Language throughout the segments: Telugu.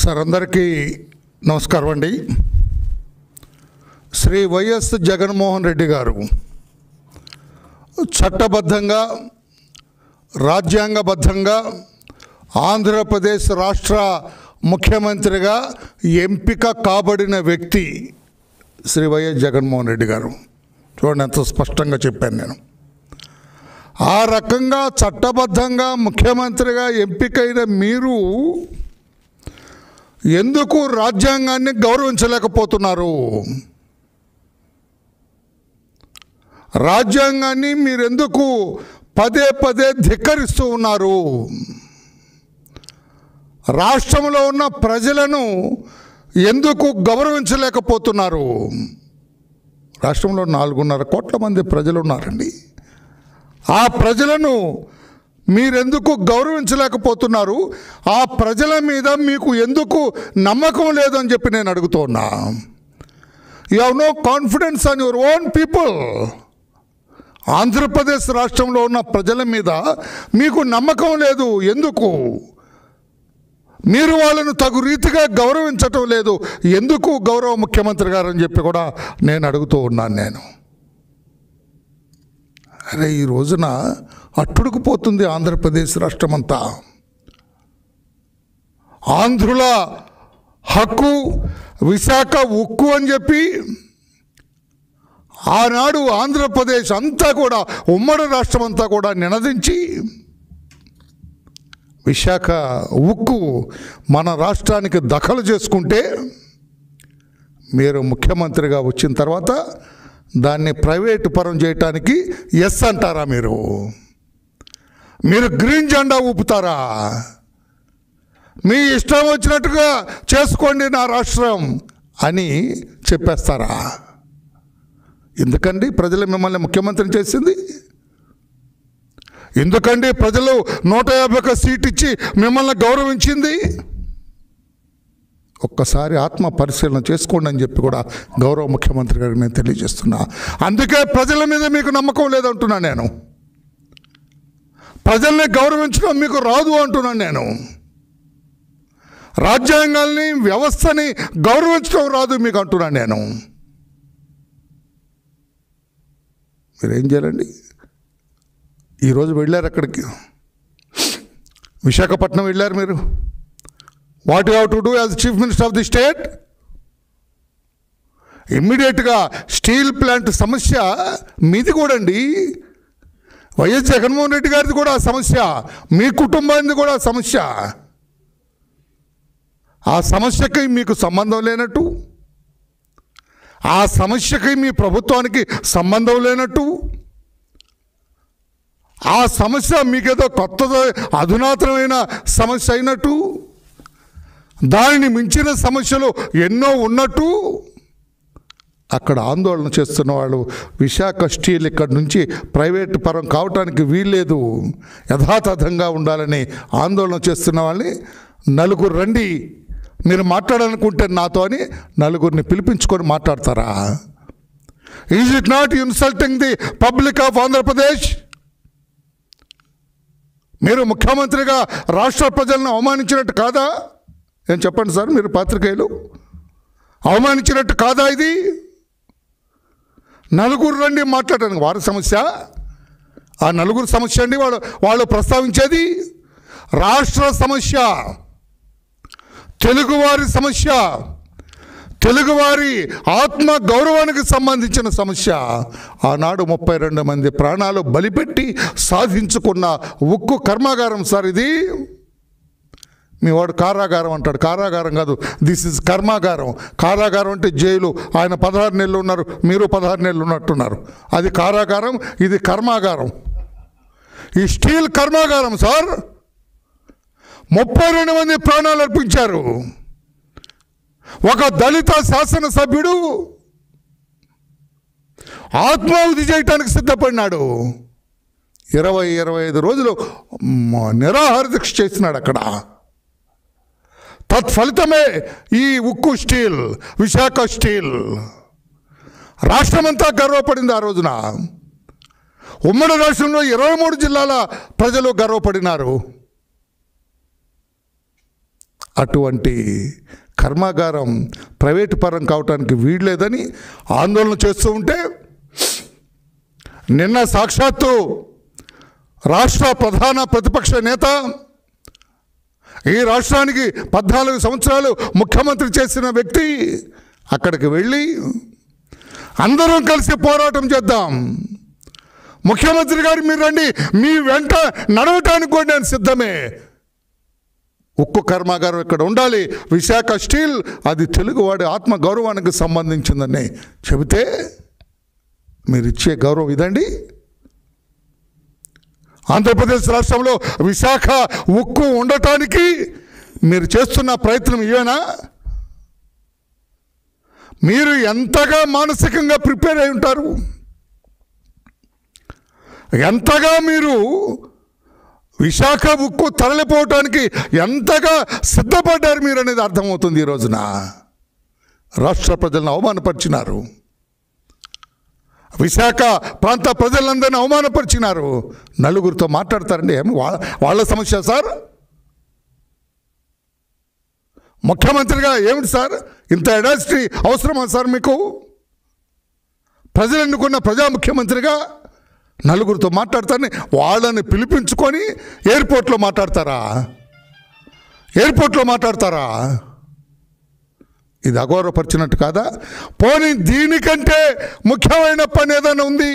సార్ అందరికీ నమస్కారం అండి శ్రీ వైఎస్ జగన్మోహన్ రెడ్డి గారు చట్టబద్ధంగా రాజ్యాంగబద్ధంగా ఆంధ్రప్రదేశ్ రాష్ట్ర ముఖ్యమంత్రిగా ఎంపిక కాబడిన వ్యక్తి శ్రీ వైఎస్ జగన్మోహన్ రెడ్డి గారు చూడండి ఎంత స్పష్టంగా చెప్పాను నేను ఆ రకంగా చట్టబద్ధంగా ముఖ్యమంత్రిగా ఎంపికైన మీరు ఎందుకు రాజ్యాంగాన్ని గౌరవించలేకపోతున్నారు రాజ్యాంగాన్ని మీరెందుకు పదే పదే ధిక్కరిస్తూ ఉన్నారు రాష్ట్రంలో ఉన్న ప్రజలను ఎందుకు గౌరవించలేకపోతున్నారు రాష్ట్రంలో నాలుగున్నర కోట్ల మంది ప్రజలు ఉన్నారండి ఆ ప్రజలను మీరెందుకు గౌరవించలేకపోతున్నారు ఆ ప్రజల మీద మీకు ఎందుకు నమ్మకం లేదని చెప్పి నేను అడుగుతున్నా you have no confidence on your own people Andhra Pradesh రాష్ట్రంలో ఉన్న ప్రజల మీద మీకు నమ్మకం లేదు ఎందుకు మీరు వాళ్ళను తగు రీతిగా గౌరవించటం లేదు ఎందుకు గౌరవ ముఖ్యమంత్రి గారు అని చెప్పి కూడా నేను అడుగుతూ ఉన్నాను నేను అరే ఈ రోజున అట్టుడుకుపోతుంది ఆంధ్రప్రదేశ్ రాష్ట్రం అంతా ఆంధ్రుల హక్కు విశాఖ ఉక్కు అని చెప్పి ఆనాడు ఆంధ్రప్రదేశ్ అంతా కూడా ఉమ్మడి రాష్ట్రం అంతా కూడా నినదించి విశాఖ ఉక్కు మన రాష్ట్రానికి దఖలు చేసుకుంటే మీరు ముఖ్యమంత్రిగా వచ్చిన తర్వాత దాన్ని ప్రైవేటు పరం చేయటానికి ఎస్ అంటారా మీరు మీరు గ్రీన్ జెండా ఊపుతారా మీ ఇష్టం వచ్చినట్టుగా చేసుకోండి నా రాష్ట్రం అని చెప్పేస్తారా ఎందుకండి ప్రజలు మిమ్మల్ని ముఖ్యమంత్రిని చేసింది ఎందుకండి ప్రజలు నూట యాభై ఒక సీట్ ఇచ్చి మిమ్మల్ని గౌరవించింది ఒక్కసారి ఆత్మ పరిశీలన చేసుకోండి అని చెప్పి కూడా గౌరవ ముఖ్యమంత్రి గారికి నేను తెలియజేస్తున్నా అందుకే ప్రజల మీద మీకు నమ్మకం లేదంటున్నా నేను ప్రజల్ని గౌరవించడం మీకు రాదు అంటున్నాను నేను రాజ్యాంగాల్ని వ్యవస్థని గౌరవించడం రాదు మీకు అంటున్నాను నేను మీరేం చేయాలండి ఈరోజు వెళ్ళారు అక్కడికి విశాఖపట్నం వెళ్ళారు మీరు what have to do as chief minister of the state ఇమ్మీడియట్గా స్టీల్ ప్లాంట్ సమస్య మీది కూడా అండి వైఎస్ జగన్మోహన్ రెడ్డి గారిది కూడా ఆ సమస్య మీ కుటుంబానికి కూడా ఆ సమస్య ఆ సమస్యకి మీకు సంబంధం లేనట్టు ఆ సమస్యకి మీ ప్రభుత్వానికి సంబంధం లేనట్టు ఆ సమస్య మీకేదో కొత్త అధునాతనమైన సమస్య అయినట్టు దానిని మించిన సమస్యలు ఎన్నో ఉన్నట్టు అక్కడ ఆందోళన చేస్తున్న వాళ్ళు విశాఖ స్టీల్ ఇక్కడ నుంచి ప్రైవేట్ పరం కావటానికి వీల్లేదు యథాతథంగా ఉండాలని ఆందోళన చేస్తున్న వాళ్ళని నలుగురు రండి మీరు మాట్లాడాలనుకుంటే నాతో అని నలుగురిని పిలిపించుకొని మాట్లాడతారా is it not insulting the public of Andhra Pradesh మీరు ముఖ్యమంత్రిగా రాష్ట్ర ప్రజలను అవమానించినట్టు కాదా ఏం చెప్పండి సార్ మీరు పాత్రికేయులు అవమానించినట్టు కాదా ఇది నలుగురు రండి మాట్లాడడానికి వారి సమస్య ఆ నలుగురు సమస్య అండి వాళ్ళు వాళ్ళు ప్రస్తావించేది రాష్ట్ర సమస్య తెలుగువారి సమస్య తెలుగువారి ఆత్మ గౌరవానికి సంబంధించిన సమస్య ఆనాడు ముప్పై రెండు మంది ప్రాణాలు బలిపెట్టి సాధించుకున్న ఉక్కు కర్మాగారం సార్ ఇది మీ వాడు కారాగారం అంటాడు కారాగారం కాదు దిస్ ఇస్ కర్మాగారం కారాగారం అంటే జైలు ఆయన పదహారు నెలలు ఉన్నారు మీరు పదహారు నెలలు ఉన్నట్టున్నారు అది కారాగారం ఇది కర్మాగారం ఈ స్టీల్ కర్మాగారం సార్ ముప్పై రెండు మంది ప్రాణాలు అర్పించారు ఒక దళిత శాసనసభ్యుడు ఆత్మాహుతి చేయటానికి సిద్ధపడినాడు ఇరవై ఇరవై ఐదు రోజులు మ- నిరాహార దీక్ష చేసినాడు అక్కడ తత్ఫలితమే ఈ ఉక్కు స్టీల్ విశాఖ స్టీల్ రాష్ట్రమంతా గర్వపడింది ఆ రోజున ఉమ్మడి రాష్ట్రంలో ఇరవై మూడు జిల్లాల ప్రజలు గర్వపడినారు అటువంటి కర్మాగారం ప్రైవేటు పరం కావటానికి వీల్లేదని ఆందోళన చేస్తూ ఉంటే నిన్న సాక్షాత్తు రాష్ట్ర ప్రధాన ప్రతిపక్ష నేత ఈ రాష్ట్రానికి పద్నాలుగు సంవత్సరాలు ముఖ్యమంత్రి చేసిన వ్యక్తి అక్కడికి వెళ్ళి అందరం కలిసి పోరాటం చేద్దాం ముఖ్యమంత్రి గారు మీరు రండి మీ వెంట నడవటానికి కూడా నేను సిద్ధమే ఉక్కు కర్మాగారం ఇక్కడ ఉండాలి విశాఖ స్టీల్ అది తెలుగువాడి ఆత్మ గౌరవానికి సంబంధించిందని చెబితే మీరు ఇచ్చే గౌరవం ఇదండి ఆంధ్రప్రదేశ్ రాష్ట్రంలో విశాఖ ఉక్కు ఉండటానికి మీరు చేస్తున్న ప్రయత్నం ఇవేనా మీరు ఎంతగా మానసికంగా ప్రిపేర్ అయి ఉంటారు ఎంతగా మీరు విశాఖ ఉక్కు తరలిపోవటానికి ఎంతగా సిద్ధపడ్డారు మీరు అనేది అర్థమవుతుంది ఈ రోజున రాష్ట్ర ప్రజలను అవమానపరిచినారు విశాఖ ప్రాంత ప్రజలందరినీ అవమానపరిచినారు నలుగురితో మాట్లాడతారండి ఏమి వాళ్ళ వాళ్ళ సమస్య సార్ ముఖ్యమంత్రిగా ఏమిటి సార్ ఇంత ఎడాసిటీ అవసరమా సార్ మీకు ప్రజలు ఎన్నుకున్న ప్రజా ముఖ్యమంత్రిగా నలుగురితో మాట్లాడతారని వాళ్ళని పిలిపించుకొని ఎయిర్పోర్ట్లో మాట్లాడతారా ఎయిర్పోర్ట్లో మాట్లాడతారా ఇది అగౌరవపరిచినట్టు కాదా పోనీ దీనికంటే ముఖ్యమైన పని ఏదైనా ఉంది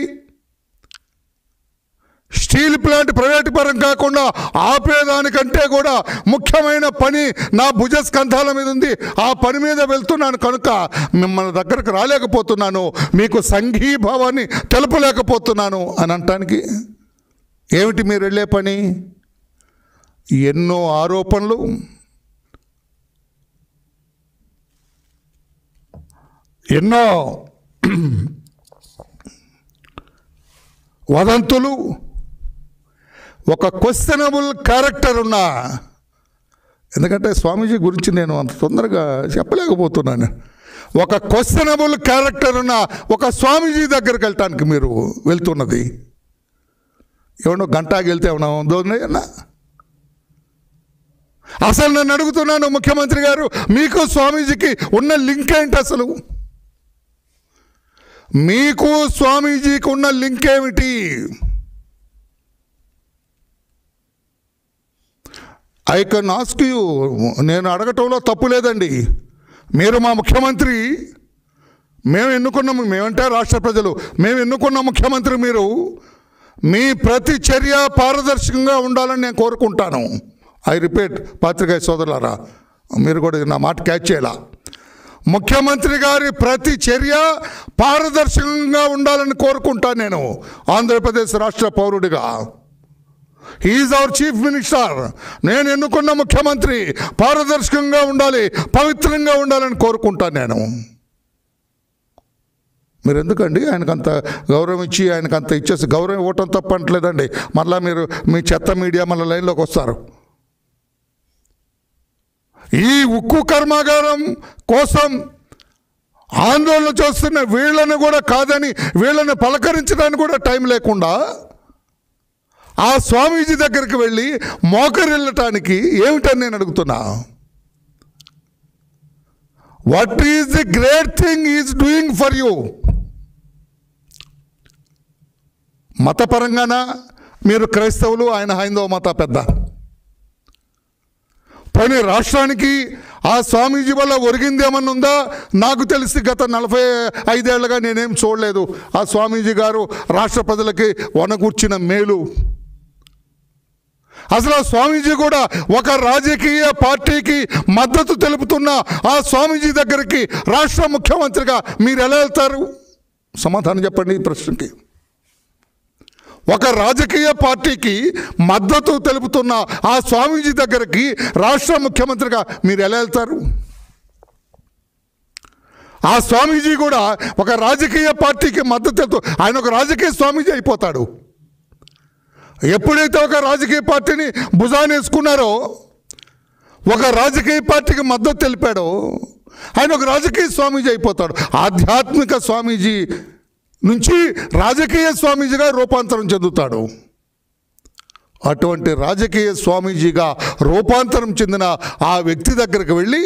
స్టీల్ ప్లాంట్ ప్రైవేటు పరం కాకుండా ఆపేదానికంటే కూడా ముఖ్యమైన పని నా భుజస్కంధాల మీద ఉంది ఆ పని మీద వెళ్తున్నాను కనుక మిమ్మల్ని దగ్గరకు రాలేకపోతున్నాను మీకు సంఘీభావాన్ని తెలపలేకపోతున్నాను అని అనటానికి ఏమిటి మీరు వెళ్ళే పని ఎన్నో ఆరోపణలు ఎన్నో వదంతులు ఒక క్వశ్చనబుల్ క్యారెక్టర్ ఉన్న ఎందుకంటే స్వామీజీ గురించి నేను అంత తొందరగా చెప్పలేకపోతున్నాను ఒక క్వశ్చనబుల్ క్యారెక్టర్ ఉన్న ఒక స్వామీజీ దగ్గరికి వెళ్ళటానికి మీరు వెళ్తున్నది ఏమన్నా గంటాకి వెళ్తే ఏమన్నా ఉందో అన్నా అసలు నన్ను అడుగుతున్నాను ముఖ్యమంత్రి గారు మీకు స్వామీజీకి ఉన్న లింక్ ఏంటి అసలు మీకు స్వామీజీకి ఉన్న లింక్ ఏమిటి ఐ కెన్ ఆస్క్ యూ నేను అడగటంలో తప్పు లేదండి మీరు మా ముఖ్యమంత్రి మేము ఎన్నుకున్నాము మేమంటే రాష్ట్ర ప్రజలు మేము ఎన్నుకున్న ముఖ్యమంత్రి మీరు మీ ప్రతి చర్య పారదర్శకంగా ఉండాలని నేను కోరుకుంటాను ఐ రిపీట్ పాత్రికేయ సోదరులారా మీరు కూడా నా మాట క్యాచ్ చేయాల ముఖ్యమంత్రి గారి ప్రతి చర్య పారదర్శకంగా ఉండాలని కోరుకుంటాను నేను ఆంధ్రప్రదేశ్ రాష్ట్ర పౌరుడిగా ఈజ్ అవర్ చీఫ్ మినిస్టర్ నేను ఎన్నుకున్న ముఖ్యమంత్రి పారదర్శకంగా ఉండాలి పవిత్రంగా ఉండాలని కోరుకుంటాను నేను మీరు ఎందుకండి ఆయనకు అంత గౌరవం ఇచ్చి ఆయనకు అంత ఇచ్చేసి గౌరవం ఇవ్వటం తప్పట్లేదండి మళ్ళీ మీరు మీ చెత్త మీడియా మళ్ళీ లైన్లోకి వస్తారు ఈ ఉక్కు కర్మాగారం కోసం ఆందోళన చేస్తున్న వీళ్ళని కూడా కాదని వీళ్ళని పలకరించడానికి కూడా టైం లేకుండా ఆ స్వామీజీ దగ్గరికి వెళ్ళి మోకరిల్లటానికి ఏమిటని నేను అడుగుతున్నా what is the great thing is doing for you మతపరంగానా మీరు క్రైస్తవులు ఆయన హైందవ మత పెద్ద పోనీ రాష్ట్రానికి ఆ స్వామీజీ వల్ల ఒరిగింది ఏమన్నా ఉందా నాకు తెలిసి గత నలభై ఐదేళ్లుగా నేనేం చూడలేదు ఆ స్వామీజీ గారు రాష్ట్ర ప్రజలకి వనగూర్చిన మేలు అసలు ఆ స్వామీజీ కూడా ఒక రాజకీయ పార్టీకి మద్దతు తెలుపుతున్న ఆ స్వామీజీ దగ్గరికి రాష్ట్ర ముఖ్యమంత్రిగా మీరు ఎలా వెళ్తారు సమాధానం చెప్పండి ఈ ప్రశ్నకి ఒక రాజకీయ పార్టీకి మద్దతు తెలుపుతున్న ఆ స్వామీజీ దగ్గరికి రాష్ట్ర ముఖ్యమంత్రిగా మీరు ఎలా వెళ్తారు ఆ స్వామీజీ కూడా ఒక రాజకీయ పార్టీకి మద్దతు తెలుపుతూ ఆయన ఒక రాజకీయ స్వామీజీ అయిపోతాడు ఎప్పుడైతే ఒక రాజకీయ పార్టీని భుజానేసుకున్నారో ఒక రాజకీయ పార్టీకి మద్దతు తెలిపాడో ఆయన ఒక రాజకీయ స్వామీజీ అయిపోతాడు ఆధ్యాత్మిక స్వామీజీ నుంచి రాజకీయ స్వామీజీగా రూపాంతరం చెందుతాడు అటువంటి రాజకీయ స్వామీజీగా రూపాంతరం చెందిన ఆ వ్యక్తి దగ్గరికి వెళ్ళి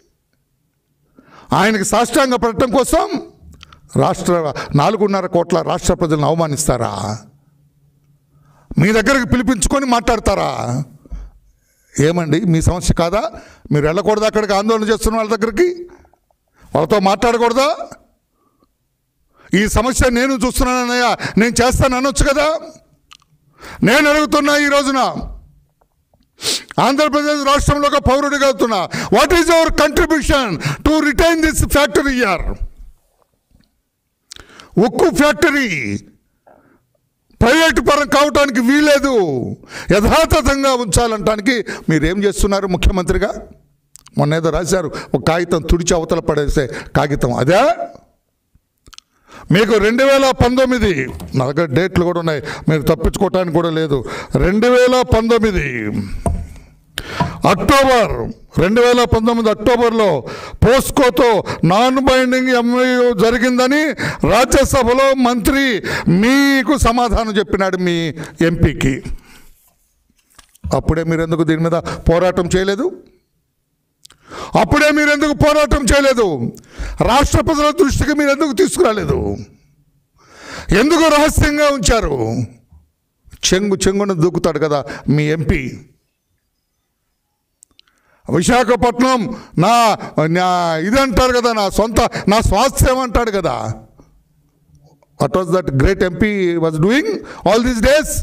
ఆయనకి సాష్టాంగ పడటం కోసం రాష్ట్ర నాలుగున్నర కోట్ల రాష్ట్ర ప్రజలను అవమానిస్తారా మీ దగ్గరికి పిలిపించుకొని మాట్లాడతారా ఏమండి మీ సమస్య కాదా మీరు వెళ్ళకూడదు అక్కడికి ఆందోళన చేస్తున్న వాళ్ళ దగ్గరికి వాళ్ళతో మాట్లాడకూడదా ఈ సమస్య నేను చూస్తున్నానన్నయ్య నేను చేస్తాను అనొచ్చు కదా నేను అడుగుతున్నా ఈ రోజున ఆంధ్రప్రదేశ్ రాష్ట్రంలో ఒక పౌరుడిగా అవుతున్నా what is our contribution to retain this factory year ఉక్కు ఫ్యాక్టరీ ప్రైవేట్ పరం కావటానికి వీలేదు యథాతథంగా ఉంచాలంటానికి మీరేం చేస్తున్నారు ముఖ్యమంత్రిగా మొన్న ఏదో రాశారు ఒక కాగితం తుడిచి అవతల పడేసే కాగితం అదే మీకు రెండు వేల పంతొమ్మిది నా దగ్గర డేట్లు కూడా ఉన్నాయి మీరు తప్పించుకోవటానికి కూడా లేదు రెండు వేల పంతొమ్మిది అక్టోబర్ రెండు వేల పంతొమ్మిది అక్టోబర్లో పోస్కోతో నాన్ బైండింగ్ ఎంఓయూ జరిగిందని రాజ్యసభలో మంత్రి మీకు సమాధానం చెప్పినాడు మీ ఎంపీకి అప్పుడే మీరు ఎందుకు దీని మీద పోరాటం చేయలేదు అప్పుడే మీరు ఎందుకు పోరాటం చేయలేదు రాష్ట్ర ప్రజల దృష్టికి మీరు ఎందుకు తీసుకురాలేదు ఎందుకు రహస్యంగా ఉంచారు చెంగు చెంగున దూకుతాడు కదా మీ ఎంపీ విశాఖపట్నం నా నా ఇది అంటారు కదా నా సొంత నా స్వాస్థ్యం అంటాడు కదా what was that great MP was doing all these days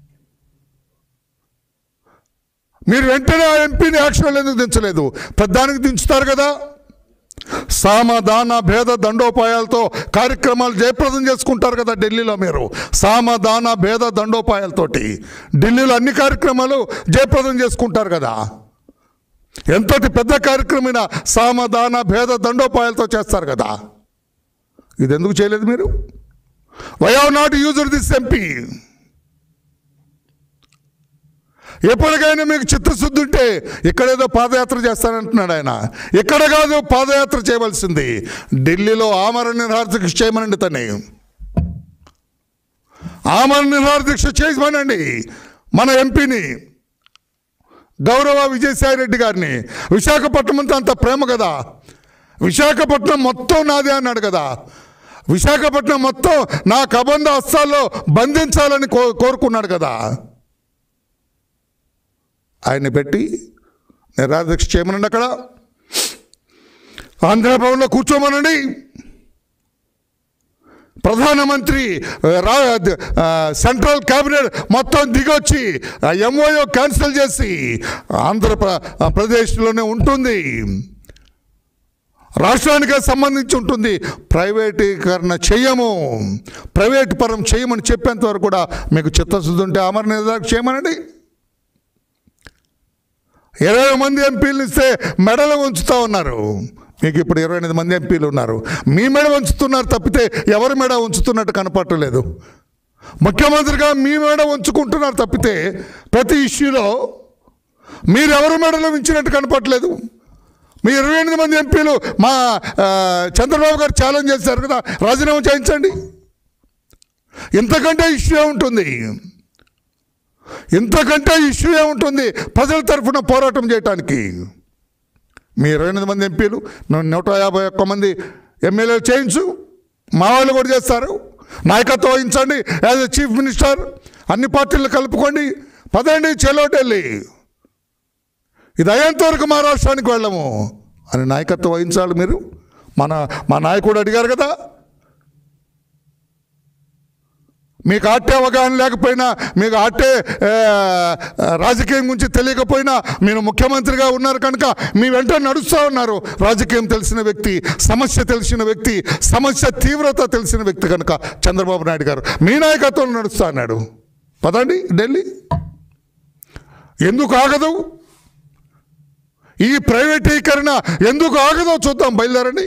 మీరు వెంటనే ఆ ఎంపీని యాక్షన్ ఎందుకు దించలేదు ప్రధానికి దించుతారు కదా సామదాన భేద దండోపాయాలతో కార్యక్రమాలు జయప్రదం చేసుకుంటారు కదా ఢిల్లీలో మీరు సామదాన భేద దండోపాయాలతోటి ఢిల్లీలో అన్ని కార్యక్రమాలు జయప్రదం చేసుకుంటారు కదా ఎంతటి పెద్ద కార్యక్రమమైన సామదాన భేద దండోపాయాలతో చేస్తారు కదా ఇది ఎందుకు చేయలేదు మీరు why have not user this MP ఎప్పటికైనా మీకు చిత్తశుద్ధి ఉంటే ఇక్కడేదో పాదయాత్ర చేస్తానంటున్నాడు ఆయన ఇక్కడ కాదు పాదయాత్ర చేయవలసింది ఢిల్లీలో ఆమరణ నిరాహార దీక్ష చేయమనండి తన్ని ఆమరణ నిరాహార దీక్ష చేయమనండి మన ఎంపీని గౌరవ విజయసాయి రెడ్డి గారిని విశాఖపట్నం అంతా అంత ప్రేమ కదా విశాఖపట్నం మొత్తం నాదే అన్నాడు కదా విశాఖపట్నం మొత్తం నా కబంధ హస్తాల్లో బంధించాలని కో కోరుకున్నాడు కదా ఆయన్ని పెట్టి నిరాదీక్ష చేయమనండి అక్కడ ఆంధ్రభవన్లో కూర్చోమనండి ప్రధానమంత్రి ఆ, రా ఆ, సెంట్రల్ క్యాబినెట్ మొత్తం దిగొచ్చి ఎంఓయో క్యాన్సిల్ చేసి ఆంధ్రప్రదేశ్లోనే ఉంటుంది రాష్ట్రానికే సంబంధించి ఉంటుంది ప్రైవేటీకరణ చేయము ప్రైవేట్ పరం చేయమని చెప్పేంత వరకు కూడా మీకు చిత్తశుద్ధి ఉంటే అమర నిర్ధారణ చేయమనండి ఇరవై మంది ఎంపీలు ఇస్తే మెడలు ఉంచుతా ఉన్నారు మీకు ఇప్పుడు ఇరవై ఎనిమిది మంది ఎంపీలు ఉన్నారు మీ మెడ ఉంచుతున్నారు తప్పితే ఎవరి మెడ ఉంచుతున్నట్టు కనపట్టలేదు ముఖ్యమంత్రిగా మీ మెడ ఉంచుకుంటున్నారు తప్పితే ప్రతి ఇష్యూలో మీరు ఎవరి మెడలో ఉంచినట్టు కనపట్లేదు మీ ఇరవై ఎనిమిది మంది ఎంపీలు మా ఆ, చంద్రబాబు గారు ఛాలెంజ్ చేశారు కదా రాజీనామా చేయించండి ఇంతకంటే ఇష్యూ ఉంటుంది ఇంతకంటే ఇష్యూ ఏముంటుంది ప్రజల తరఫున పోరాటం చేయటానికి మీ ఇరవై ఎనిమిది మంది ఎంపీలు ను- నూట యాభై ఒక్క మంది ఎమ్మెల్యేలు చేయించు మా వాళ్ళు కూడా చేస్తారు నాయకత్వం వహించండి యాజ్ ఎ చీఫ్ మినిస్టర్ అన్ని పార్టీలు కలుపుకోండి పదండి చెలో ఢిల్లీ ఇది అయ్యేంత వరకు మా రాష్ట్రానికి వెళ్ళము అని నాయకత్వం వహించాలి మీరు మన మా నాయకుడు అడిగారు కదా మీకు ఆటే అవగాహన లేకపోయినా మీకు ఆటే ఆ, రాజకీయం గురించి తెలియకపోయినా మీరు ముఖ్యమంత్రిగా ఉన్నారు కనుక మీ వెంట నడుస్తూ ఉన్నారు రాజకీయం తెలిసిన వ్యక్తి సమస్య తెలిసిన వ్యక్తి సమస్య తీవ్రత తెలిసిన వ్యక్తి కనుక చంద్రబాబు నాయుడు గారు మీ నాయకత్వంలో నడుస్తా అన్నాడు పదండి ఢిల్లీ ఎందుకు ఆగదు ఈ ప్రైవేటీకరణ ఎందుకు ఆగదో చూద్దాం బయలుదేరండి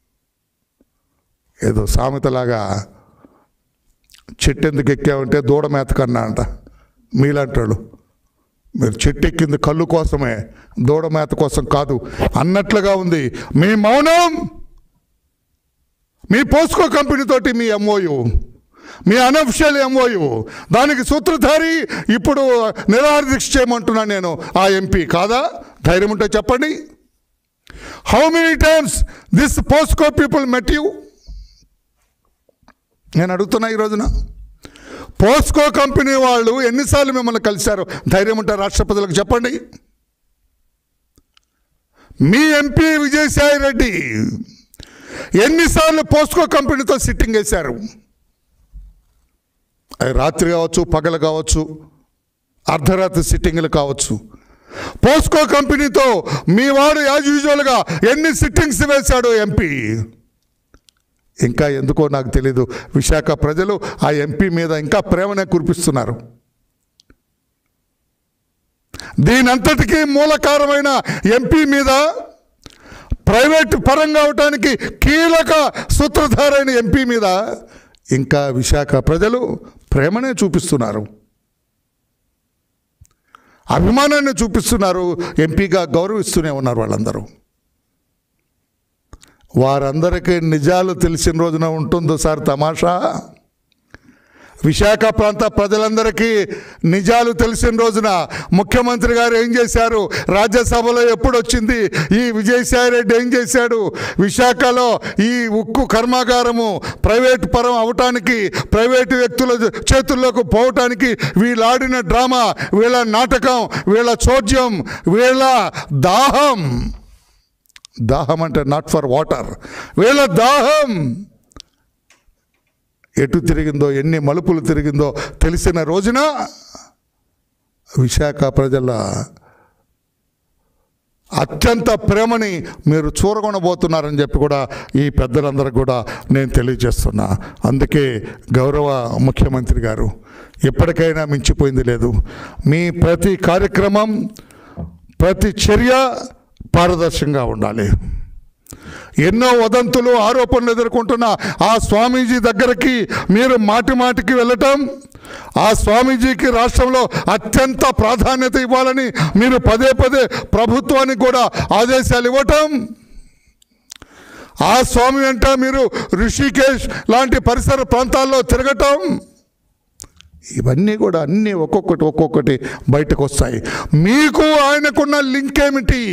ఏదో సామెతలాగా చెట్టు ఎందుకు ఎక్కావంటే దూడ మేత కన్నా అంట మీలాంటి వాళ్ళు మీరు చెట్టు ఎక్కింది కళ్ళు కోసమే దూడ మేత కోసం కాదు అన్నట్లుగా ఉంది మీ మౌనం మీ పోస్కో కంపెనీతోటి మీ ఎంఓయు మీ అనఫిషియల్ ఎంఓయు దానికి సూత్రధారి ఇప్పుడు నిరాహార దీక్ష చేయమంటున్నాను నేను ఆ ఎంపీ కాదా ధైర్యం ఉంటే చెప్పండి how many times this POSCO people met you నేను అడుగుతున్నా ఈ రోజున పోస్కో కంపెనీ వాళ్ళు ఎన్నిసార్లు మిమ్మల్ని కలిశారు ధైర్యం ఉంటే రాష్ట్ర ప్రజలకు చెప్పండి మీ ఎంపీ విజయసాయి రెడ్డి ఎన్నిసార్లు పోస్కో కంపెనీతో సిట్టింగ్ వేశారు అది రాత్రి కావచ్చు పగలు కావచ్చు అర్ధరాత్రి సిట్టింగ్లు కావచ్చు పోస్కో కంపెనీతో మీ వాడు యాజ్ యూజువల్గా ఎన్ని సిట్టింగ్స్ వేశాడు ఎంపీ ఇంకా ఎందుకో నాకు తెలీదు విశాఖ ప్రజలు ఆ ఎంపీ మీద ఇంకా ప్రేమనే కురిపిస్తున్నారు దీనంతటికీ మూలకారమైన ఎంపీ మీద ప్రైవేట్ పరంగా అవటానికి కీలక సూత్రధారైన ఎంపీ మీద ఇంకా విశాఖ ప్రజలు ప్రేమనే చూపిస్తున్నారు అభిమానాన్ని చూపిస్తున్నారు ఎంపీగా గౌరవిస్తూనే ఉన్నారు వాళ్ళందరూ వారందరికీ నిజాలు తెలిసిన రోజున ఉంటుందో సార్ తమాషా విశాఖ ప్రాంత ప్రజలందరికీ నిజాలు తెలిసిన రోజున ముఖ్యమంత్రి గారు ఏం చేశారు రాజ్యసభలో ఎప్పుడు వచ్చింది ఈ విజయసాయి రెడ్డి ఏం చేశాడు విశాఖలో ఈ ఉక్కు కర్మాగారము ప్రైవేట్ పరం అవటానికి ప్రైవేటు వ్యక్తుల చేతుల్లోకి పోవటానికి వీళ్ళు ఆడిన డ్రామా వీళ్ళ నాటకం వీళ్ళ చోద్యం వీళ్ళ దాహం దాహం అంటే నాట్ ఫర్ వాటర్ వీళ్ళ దాహం ఎటు తిరిగిందో ఎన్ని మలుపులు తిరిగిందో తెలిసిన రోజున విశాఖ ప్రజల అత్యంత ప్రేమని మీరు చూరగొనబోతున్నారని చెప్పి కూడా ఈ పెద్దలందరికీ కూడా నేను తెలియజేస్తున్నా అందుకే గౌరవ ముఖ్యమంత్రి గారు ఎప్పటికైనా మించిపోయింది లేదు మీ ప్రతి కార్యక్రమం ప్రతి చర్య పారదర్శకంగా ఉండాలి ఎన్నో వదంతులు ఆరోపణలు ఎదుర్కొంటున్న ఆ స్వామీజీ దగ్గరికి మీరు మాటి మాటికి వెళ్ళటం ఆ స్వామీజీకి రాష్ట్రంలో అత్యంత ప్రాధాన్యత ఇవ్వాలని మీరు పదే పదే ప్రభుత్వానికి కూడా ఆదేశాలు ఇవ్వటం ఆ స్వామి వెంట మీరు ఋషికేశ్ లాంటి పరిసర ప్రాంతాల్లో తిరగటం ఇవన్నీ కూడా అన్నీ ఒక్కొక్కటి ఒక్కొక్కటి బయటకు వస్తాయి మీకు ఆయనకున్న లింక్ ఏమిటి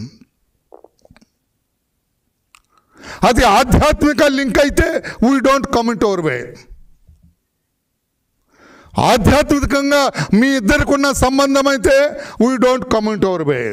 అది ఆధ్యాత్మిక లింక్ అయితే we don't comment over way ఆధ్యాత్మికంగా మీ ఇద్దరికున్న సంబంధం అయితే we don't comment over way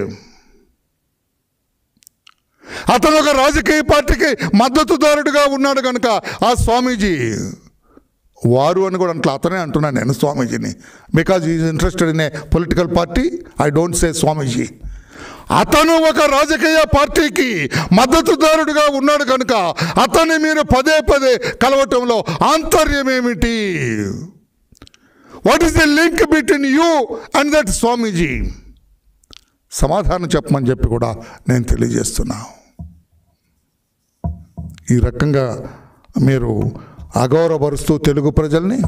అతను ఒక రాజకీయ పార్టీకి మద్దతుదారుడిగా ఉన్నాడు కనుక ఆ స్వామీజీ వారు అని కూడా అట్లా అతనే అంటున్నాను నేను స్వామీజీని because is interested in a political party I don't say swamiji అతను ఒక రాజకీయ పార్టీకి మద్దతుదారుడిగా ఉన్నాడు కనుక అతన్ని మీరు పదే పదే కలవటంలో ఆంతర్యం ఏమిటి what is the link between you and that swamiji సమాధానం చెప్పమని చెప్పి కూడా నేను తెలియజేస్తున్నా ఈ రకంగా మీరు అగౌరవపరుస్తూ తెలుగు ప్రజల్ని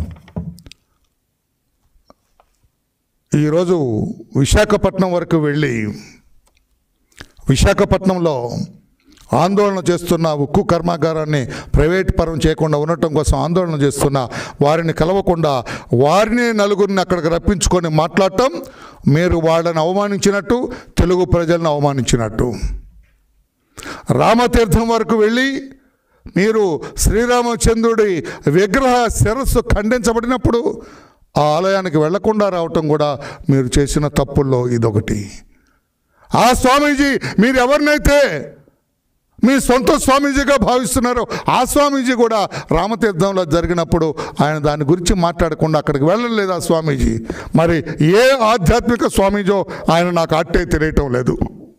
ఈరోజు విశాఖపట్నం వరకు వెళ్ళి విశాఖపట్నంలో ఆందోళన చేస్తున్న ఉక్కు కర్మాగారాన్ని ప్రైవేట్ పరం చేయకుండా ఉండటం కోసం ఆందోళన చేస్తున్న వారిని కలవకుండా వారిని నలుగురిని అక్కడికి రప్పించుకొని మాట్లాడటం మీరు వాళ్ళని అవమానించినట్టు తెలుగు ప్రజలను అవమానించినట్టు రామతీర్థం వరకు వెళ్ళి మీరు శ్రీరామచంద్రుడి విగ్రహ శిరస్సు ఖండించబడినప్పుడు ఆ ఆలయానికి వెళ్లకుండా రావటం కూడా మీరు చేసిన తప్పుల్లో ఇదొకటి ఆ స్వామీజీ మీరు ఎవరినైతే మీ సొంత స్వామీజీగా భావిస్తున్నారో ఆ స్వామీజీ కూడా రామతీర్థంలో జరిగినప్పుడు ఆయన దాని గురించి మాట్లాడకుండా అక్కడికి వెళ్ళలేదు ఆ స్వామీజీ మరి ఏ ఆధ్యాత్మిక స్వామీజో ఆయన నాకు అట్టే తెలియటం లేదు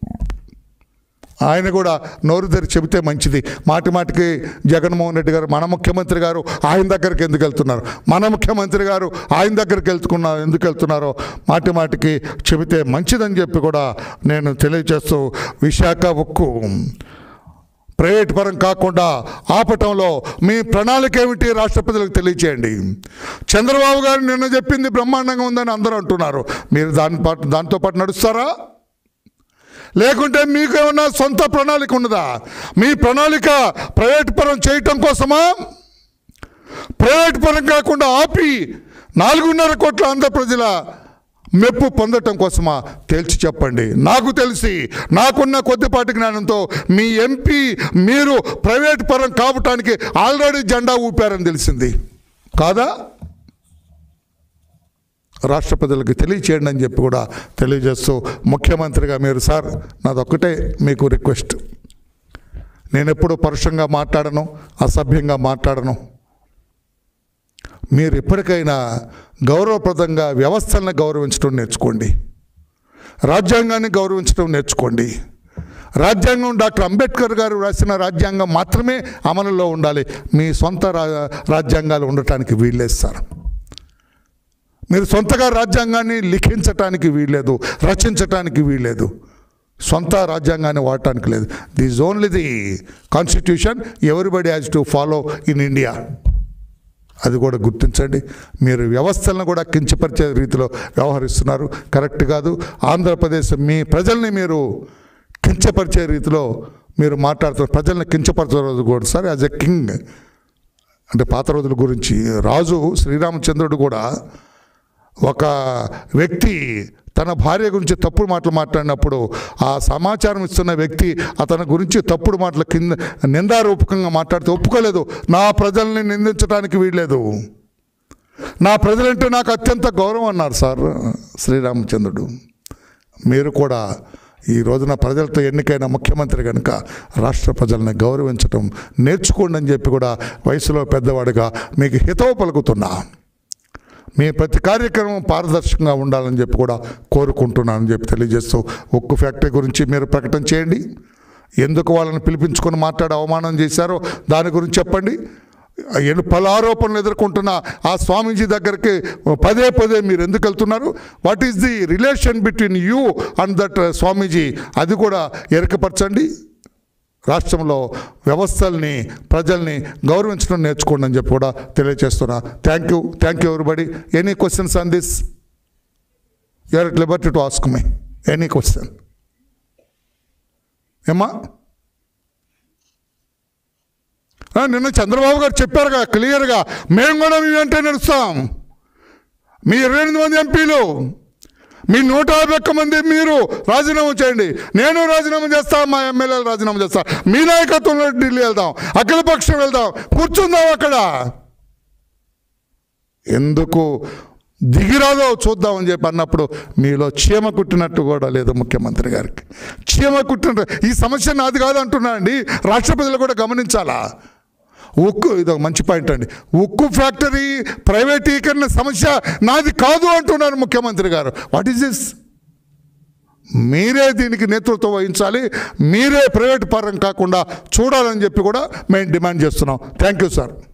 ఆయన కూడా నోరు తెరి చెబితే మంచిది మాటి మాటికి జగన్మోహన్ రెడ్డి గారు మన ముఖ్యమంత్రి గారు ఆయన దగ్గరికి ఎందుకు వెళ్తున్నారు మన ముఖ్యమంత్రి గారు ఆయన దగ్గరికి వెళ్తున్నా ఎందుకు వెళ్తున్నారో మాటి మాటికి చెబితే మంచిదని చెప్పి కూడా నేను తెలియజేస్తూ విశాఖ ఉక్కు ప్రైవేట్ పరం కాకుండా ఆపటంలో మీ ప్రణాళిక ఏమిటి రాష్ట్ర ప్రజలకు తెలియచేయండి చంద్రబాబు గారు నిన్న చెప్పింది బ్రహ్మాండంగా ఉందని అందరూ అంటున్నారు మీరు దాని పాటు దాంతో పాటు నడుస్తారా లేకుంటే మీకు ఏమన్నా సొంత ప్రణాళిక ఉన్నదా మీ ప్రణాళిక ప్రైవేట్ పరం చేయటం కోసమా ప్రైవేట్ పరం కాకుండా ఆపి నాలుగున్నర కోట్ల ఆంధ్ర ప్రజల మెప్పు పొందటం కోసమా తేల్చి చెప్పండి నాకు తెలిసి నాకున్న కొద్దిపాటి జ్ఞానంతో మీ ఎంపీ మీరు ప్రైవేట్ పరం కావటానికి ఆల్రెడీ జెండా ఊపారని తెలిసింది కాదా రాష్ట్ర ప్రజలకు తెలియచేయండి అని చెప్పి కూడా తెలియజేస్తూ ముఖ్యమంత్రిగా మీరు సార్ నాదొక్కటే మీకు రిక్వెస్ట్ నేను ఎప్పుడు పరుషంగా మాట్లాడను అసభ్యంగా మాట్లాడను మీరు ఎప్పటికైనా గౌరవప్రదంగా వ్యవస్థలను గౌరవించడం నేర్చుకోండి రాజ్యాంగాన్ని గౌరవించడం నేర్చుకోండి రాజ్యాంగం డాక్టర్ అంబేద్కర్ గారు రాసిన రాజ్యాంగం మాత్రమే అమలులో ఉండాలి మీ సొంత రా రాజ్యాంగాలు ఉండటానికి వీల్లేదు సార్ మీరు సొంతగా రాజ్యాంగాన్ని లిఖించటానికి వీల్లేదు రచించటానికి వీల్లేదు సొంత రాజ్యాంగాన్ని వాడటానికి లేదు this only the constitution everybody has to follow in India అది కూడా గుర్తించండి మీరు వ్యవస్థలను కూడా కించపరిచే రీతిలో వ్యవహరిస్తున్నారు కరెక్ట్ కాదు ఆంధ్రప్రదేశ్ మీ ప్రజల్ని మీరు కించపరిచే రీతిలో మీరు మాట్లాడుతున్నారు ప్రజల్ని కించపరచే రోజు కూడా సార్ యాజ్ ఎ కింగ్ అంటే పాత రోజుల గురించి రాజు శ్రీరామచంద్రుడు కూడా ఒక వ్యక్తి తన భార్య గురించి తప్పుడు మాటలు మాట్లాడినప్పుడు ఆ సమాచారం ఇస్తున్న వ్యక్తి అతని గురించి తప్పుడు మాటల కింద నిందారూపకంగా మాట్లాడితే ఒప్పుకోలేదు నా ప్రజల్ని నిందించడానికి వీల్లేదు నా ప్రజలంటే నాకు అత్యంత గౌరవం అన్నారు సార్ శ్రీరామచంద్రుడు మీరు కూడా ఈ రోజున ప్రజలతో ఎన్నికైన ముఖ్యమంత్రి కనుక రాష్ట్ర ప్రజల్ని గౌరవించడం నేర్చుకోండి అని చెప్పి కూడా వయసులో పెద్దవాడిగా మీకు హితవు పలుకుతున్నా మీ ప్రతి కార్యక్రమం పారదర్శకంగా ఉండాలని చెప్పి కూడా కోరుకుంటున్నానని చెప్పి తెలియజేస్తూ ఉక్కు ఫ్యాక్టరీ గురించి మీరు ప్రకటన చేయండి ఎందుకు వాళ్ళని పిలిపించుకొని మాట్లాడి అవమానం చేశారో దాని గురించి చెప్పండి ఎన్ని పలు ఆరోపణలు ఎదుర్కొంటున్న ఆ స్వామీజీ దగ్గరికి పదే పదే మీరు ఎందుకు వెళ్తున్నారు what is the relation between you and that swamiji అది కూడా ఎరకపరచండి రాష్ట్రంలో వ్యవస్థల్ని ప్రజల్ని గౌరవించడం నేర్చుకోండి అని చెప్పి కూడా తెలియజేస్తున్నా thank you thank you everybody any questions on this you are at liberty to ask my any question ఏమ్మా ఆ, నిన్న చంద్రబాబు గారు చెప్పారుగా క్లియర్గా మేము కూడా మీ వెంటే నడుస్తాం మీ ఇరవై ఎనిమిది మంది ఎంపీలు మీ నూట యాభై ఒక్క మంది మీరు రాజీనామా చేయండి నేను రాజీనామా చేస్తా మా ఎమ్మెల్యేలు రాజీనామా చేస్తా మీ నాయకత్వంలో ఢిల్లీ వెళ్దాం అఖిలపక్షం వెళ్దాం కూర్చుందాం అక్కడ ఎందుకు దిగిరాదో చూద్దామని చెప్పి అన్నప్పుడు మీలో చీమ కుట్టినట్టు కూడా లేదు ముఖ్యమంత్రి గారికి చీమ కుట్టినట్టు ఈ సమస్య నాది కాదు అంటున్నా అండి రాష్ట్ర ప్రజలు కూడా గమనించాలా ఉక్కు ఇది ఒక మంచి పాయింట్ అండి ఉక్కు ఫ్యాక్టరీ ప్రైవేటీకరణ సమస్య నాది కాదు అంటున్నారు ముఖ్యమంత్రి గారు వాట్ ఈస్ దిస్ మీరే దీనికి నేతృత్వం వహించాలి మీరే ప్రైవేట్ పరం కాకుండా చూడాలని చెప్పి కూడా మేము డిమాండ్ చేస్తున్నాం థ్యాంక్ యూ సార్